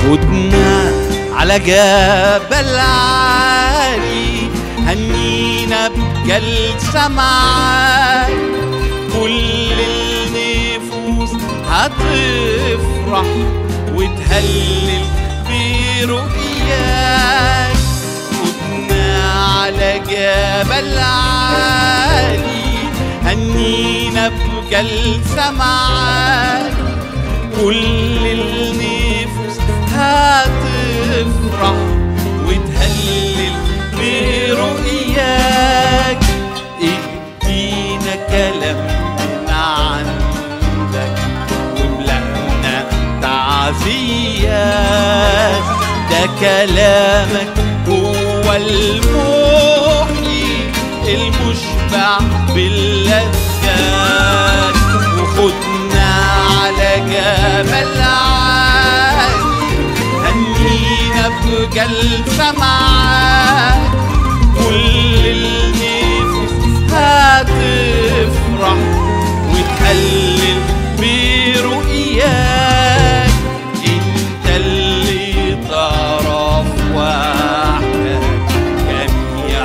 خدنا على جبل عالي هنينا بجلسة معاك كل النفوس هتفرح وتهلل برؤياك خدنا على جبل عالي هنينا بجلسة معاك كل النفوس هتفرح وتهلل برؤياك ادينا كلام من عندك وملأنا تعزيات ده كلامك هو المحيي المشبع باللذات وخدنا على جبل عالي هنينا بجلسة معاك كل النفوس هتفرح وتهلل برؤياك انت اللي تعرف وحدك جميع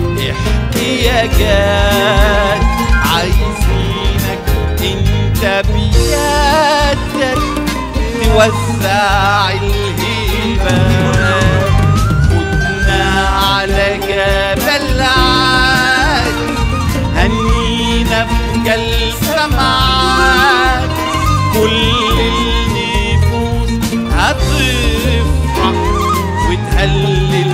الاحتياجات عايزينك انت بيدك توزع الهبات خدنا على جبل عالي هنينا بجلسة معاك كل النفوس هتفرح وتهلل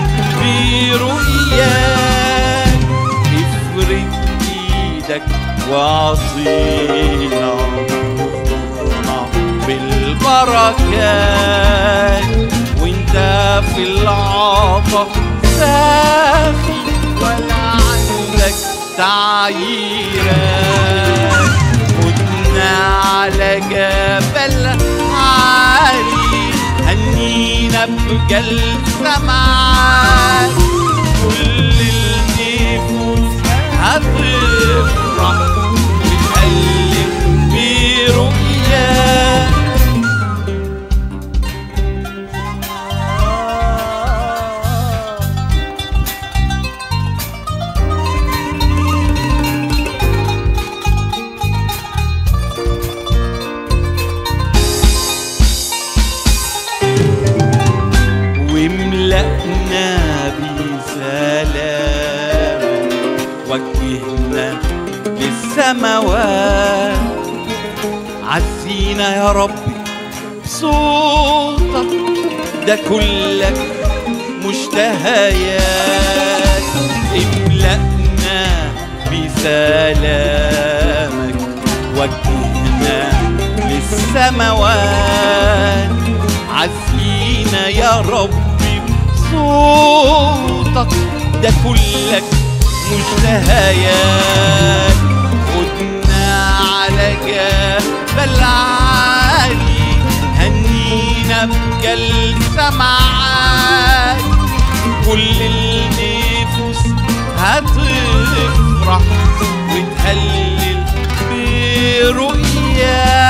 برؤياك افرد ايدك واعطينا وخذنا بالبركات وانت في العطاء ساخي ولا عندك تعييرات خدنا على جبل عالي هنينا بجلسة معاك كل النفوس هتفرح وتهلل برؤياك وملأنا بسلام وجهنا للسماوات عزينا يا ربي بصوتك ده كلك مشتهيات املأنا بسلامك وجهنا للسماوات عزينا يا ربي بصوتك ده كلك مشتهيات خدنا على جبل عالي هنينا بجلسة معاك كل النفوس هتفرح وتهلل برؤياك